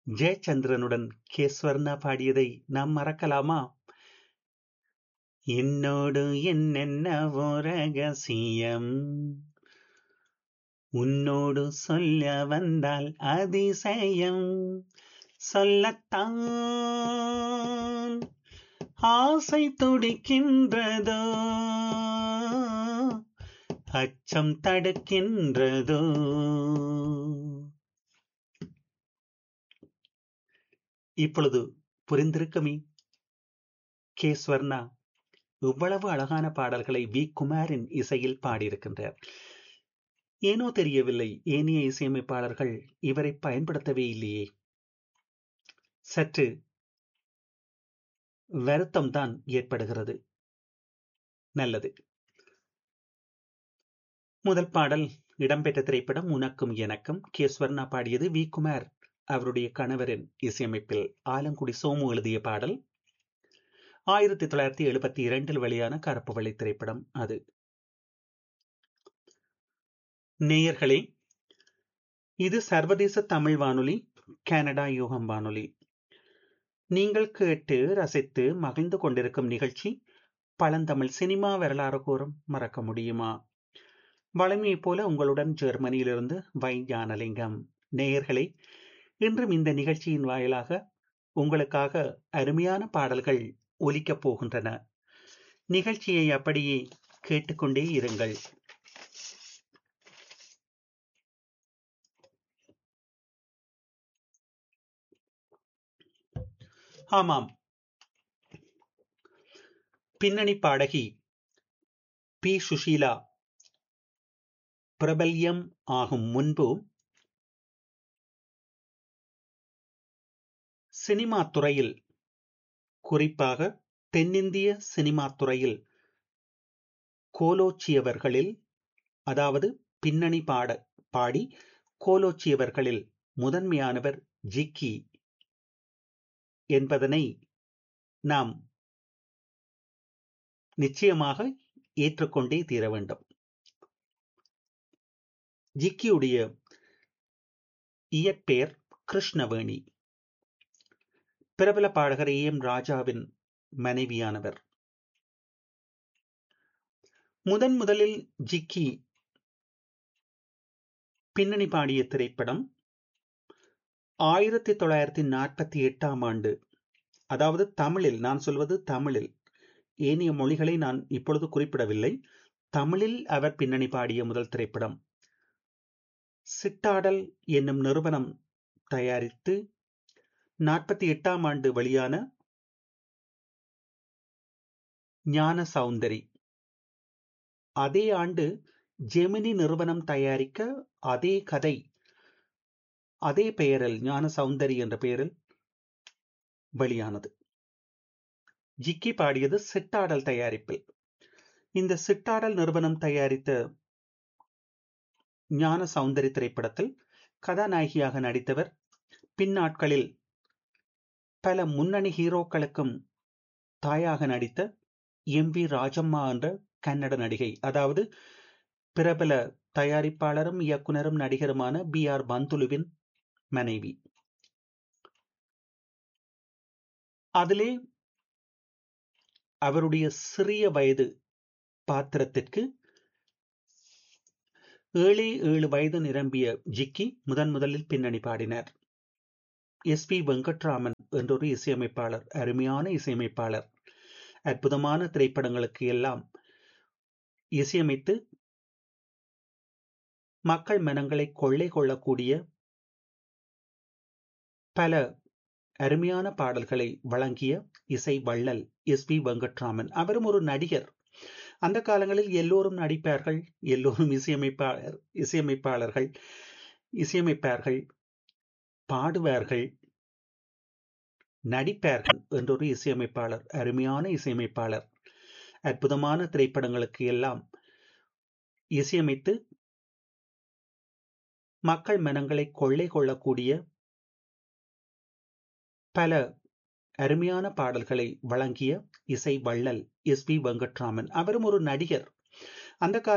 ஜெயச்சந்திரனுடன் K Swarna பாடியதை நாம் மறக்கலாமா என்னோடு என்னென்னவோ ரகசியம் உன்னோடு சொல்ல வந்தால் அதிசயம் சொல்லத்தான் ஆசை துடிக்கின்றதோ அச்சம் தடுக்கின்றதோ இப்பொழுது புரிந்திருக்குமே கே ஸ்வர்ணா இவ்வளவு அழகான பாடல்களை வி குமாரின் இசையில் பாடியிருக்கின்றார் ஏனோ தெரியவில்லை ஏனைய இசையமைப்பாளர்கள் இவரை பயன்படுத்தவே இல்லையே சற்று வருத்தம் தான் ஏற்படுகிறது நல்லது முதல் பாடல் இடம்பெற்ற திரைப்படம் உனக்கும் எனக்கும் கே ஸ்வர்ணா பாடியது வி குமார் அவருடைய கணவரின் இசையமைப்பில் ஆலங்குடி சோமு எழுதிய பாடல் ஆயிரத்தி தொள்ளாயிரத்தி எழுபத்தி இரண்டில் வெளியான கருப்பு வெள்ளை திரைப்படம் அது நேயர்களே இது சர்வதேச தமிழ் வானொலி கனடா யூகம் வானொலி நீங்கள் கேட்டு ரசித்து மகிழ்ந்து கொண்டிருக்கும் நிகழ்ச்சி பழந்தமிழ் சினிமா வரலாறு கூறும் மறக்க முடியுமா வளமையைப் போல உங்களுடன் ஜெர்மனியிலிருந்து வை ஞானலிங்கம் நேயர்களே இன்றும் இந்த நிகழ்ச்சியின் வாயிலாக உங்களுக்காக அருமையான பாடல்கள் ஒலிக்கப் போகின்றன நிகழ்ச்சியை அப்படியே கேட்டுக்கொண்டே இருங்கள் ஆமாம் பின்னணி பாடகி பி சுஷீலா பிரபல்யம் ஆகும் முன்பு சினிமா துறையில் குறிப்பாக தென்னிந்திய சினிமா துறையில் கோலோச்சியவர்களில் அதாவது பின்னணி பாட பாடி கோலோச்சியவர்களில் முதன்மையானவர் ஜிக்கி என்பதனை நாம் நிச்சயமாக ஏற்றுக்கொண்டே தீர வேண்டும் ஜிக்கியுடைய இயற்பெயர் கிருஷ்ணவேணி பிரபல பாடகர் ஏ எம் ராஜாவின் மனைவியானவர் முதன் முதலில் ஜிக்கி பின்னணி பாடிய திரைப்படம் ஆயிரத்தி தொள்ளாயிரத்தி நாற்பத்தி எட்டாம் ஆண்டு அதாவது தமிழில் நான் சொல்வது தமிழில் ஏனைய மொழிகளை நான் இப்பொழுது குறிப்பிடவில்லை தமிழில் அவர் பின்னணி பாடிய முதல் திரைப்படம் சிட்டாடல் என்னும் நிறுவனம் தயாரித்து நாற்பத்தி எட்டாம் ஆண்டு வெளியான ஞான சௌந்தரி அதே ஆண்டு ஜெமினி நிறுவனம் தயாரிக்க அதே கதை அதே பெயரில் ஞான சௌந்தரி என்ற பெயரில் வெளியானது ஜிக்கி பாடியது சிட்டாடல் தயாரிப்பில் இந்த சிட்டாடல் நிறுவனம் தயாரித்த ஞான சௌந்தரி திரைப்படத்தில் கதாநாயகியாக நடித்தவர் பின்னாட்களில் பல முன்னணி ஹீரோக்களுக்கும் தாயாக நடித்த எம் வி ராஜம்மா என்ற கன்னட நடிகை அதாவது பிரபல தயாரிப்பாளரும் இயக்குனரும் நடிகருமான பி ஆர் பந்துலுவின் மனைவி அதிலே அவருடைய சிறிய வயது பாத்திரத்திற்கு ஏழே ஏழு வயது நிரம்பிய ஜிக்கி முதன் முதலில் பின்னணி பாடினார் எஸ் பி வெங்கட்ராமன் என்றொரு இசையமைப்பாளர் அருமையான இசையமைப்பாளர் அற்புதமான திரைப்படங்களுக்கு எல்லாம் இசையமைத்து மக்கள் மனங்களை கொள்ளை கொள்ளக்கூடிய பல அருமையான பாடல்களை வழங்கிய இசை வள்ளல் எஸ் பி வெங்கட்ராமன் அவரும் ஒரு நடிகர் அந்த காலங்களில் எல்லோரும் நடிப்பார்கள் எல்லோரும் இசையமைப்பாளர் இசையமைப்பாளர்கள் இசையமைப்பார்கள் பாடுவார்கள் நடிப்பார்கள் என்றொரு இசையமைப்பாளர் அருமையான இசையமைப்பாளர் அற்புதமான திரைப்படங்களுக்கு எல்லாம் இசையமைத்து மக்கள் மனங்களை கொள்ளை கொள்ளக்கூடிய பல அருமையான பாடல்களை வழங்கிய இசை வள்ளல் எஸ் பி வெங்கட்ராமன் அவரும் ஒரு நடிகர் அந்த கால